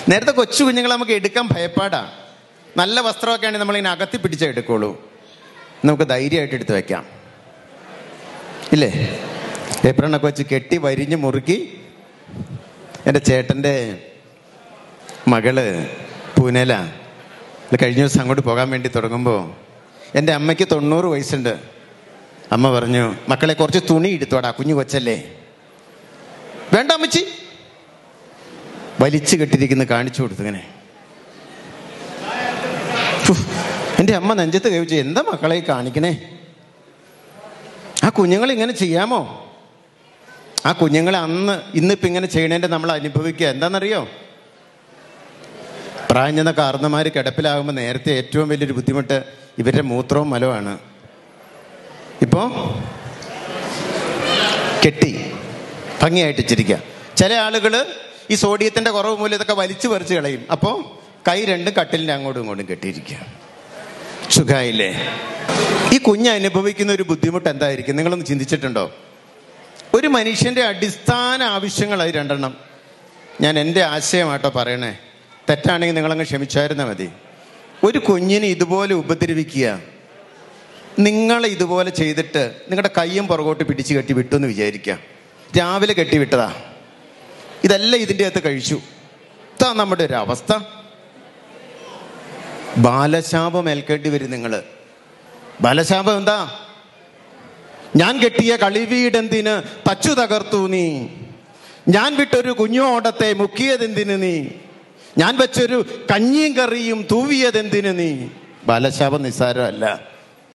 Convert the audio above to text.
നേരത്തെ കൊച്ചു കുഞ്ഞുങ്ങളെ നമുക്ക് എടുക്കാൻ ഭയപ്പാടാ നല്ല വസ്ത്രമൊക്കെ ആണെങ്കിൽ നമ്മളിങ്ങനെ അകത്തി പിടിച്ചേ എടുക്കുള്ളൂ നമുക്ക് ധൈര്യമായിട്ട് എടുത്ത് വെക്കാം ഇല്ലേ ഏപ്രണൊക്കെ വെച്ച് കെട്ടി വരിഞ്ഞ് മുറുക്കി എൻ്റെ ചേട്ടൻ്റെ മകള് പൂനെല കഴിഞ്ഞ ദിവസം അങ്ങോട്ട് പോകാൻ വേണ്ടി തുടങ്ങുമ്പോൾ എൻ്റെ അമ്മയ്ക്ക് തൊണ്ണൂറ് വയസ്സുണ്ട് അമ്മ പറഞ്ഞു മക്കളെ കുറച്ച് തുണി എടുത്തോടാ കുഞ്ഞു കൊച്ചല്ലേ വേണ്ട അമ്മച്ചി വലിച്ചു കെട്ടിരിക്കുന്ന കാണിച്ചു കൊടുത്തു ഇങ്ങനെ ഫു, എൻ്റെ അമ്മ നെഞ്ചത്ത് കഴിച്ചു എന്താ മക്കളെ ഈ കാണിക്കണേ ആ കുഞ്ഞുങ്ങൾ ഇങ്ങനെ ചെയ്യാമോ ആ കുഞ്ഞുങ്ങളെ അന്ന് ഇന്നിപ്പോൾ ഇങ്ങനെ ചെയ്യണേൻ്റെ നമ്മൾ അനുഭവിക്കുക എന്താണെന്നറിയോ പ്രായം ചെന്ന കാർന്നമാർ കിടപ്പിലാകുമ്പോൾ നേരത്തെ ഏറ്റവും വലിയൊരു ബുദ്ധിമുട്ട് ഇവരുടെ മൂത്രവും മലവുമാണ് ഇപ്പോൾ കെട്ടി ഭംഗിയായിട്ട് ഇച്ചിരിക്കുക ചില ആളുകൾ ഈ സോഡിയത്തിൻ്റെ കുറവ് മൂലം ഇതൊക്കെ വലിച്ചു പറിച്ച് കളയും അപ്പോൾ കൈ രണ്ടും കട്ടിലിൻ്റെ അങ്ങോട്ടും ഇങ്ങോട്ടും കെട്ടിയിരിക്കുക സുഖായില്ലേ ഈ കുഞ്ഞ് അനുഭവിക്കുന്ന ഒരു ബുദ്ധിമുട്ട് എന്തായിരിക്കും നിങ്ങളൊന്ന് ചിന്തിച്ചിട്ടുണ്ടോ ഒരു മനുഷ്യന്റെ അടിസ്ഥാന ആവശ്യങ്ങളായി രണ്ടെണ്ണം ഞാൻ എൻ്റെ ആശയമാട്ടോ പറയണേ തെറ്റാണെങ്കിൽ നിങ്ങളങ്ങ് ക്ഷമിച്ചായിരുന്നാൽ മതി ഒരു കുഞ്ഞിനെ ഇതുപോലെ ഉപദ്രവിക്കുക നിങ്ങൾ ഇതുപോലെ ചെയ്തിട്ട് നിങ്ങളുടെ കയ്യും പുറകോട്ട് പിടിച്ച് കെട്ടി വിട്ടു എന്ന് വിചാരിക്കുക രാവിലെ കെട്ടി വിട്ടതാ ഇതെല്ലാം ഇതിൻ്റെ അകത്ത് കഴിച്ചു ഇതാ നമ്മുടെ ഒരു അവസ്ഥ ബാലശാപം ഏൽക്കേണ്ടി വരും നിങ്ങൾ ബാലശാപം എന്താ ഞാൻ കെട്ടിയ കളിവീടെന്തിന് തച്ചു തകർത്തു നീ ഞാൻ വിട്ടൊരു കുഞ്ഞോടത്തെ മുക്കിയതെന്തിന് നീ ഞാൻ വെച്ചൊരു കഞ്ഞിയും കറിയും തൂവിയതെന്തിന് നീ ബാലശാപം നിസ്സാരമല്ല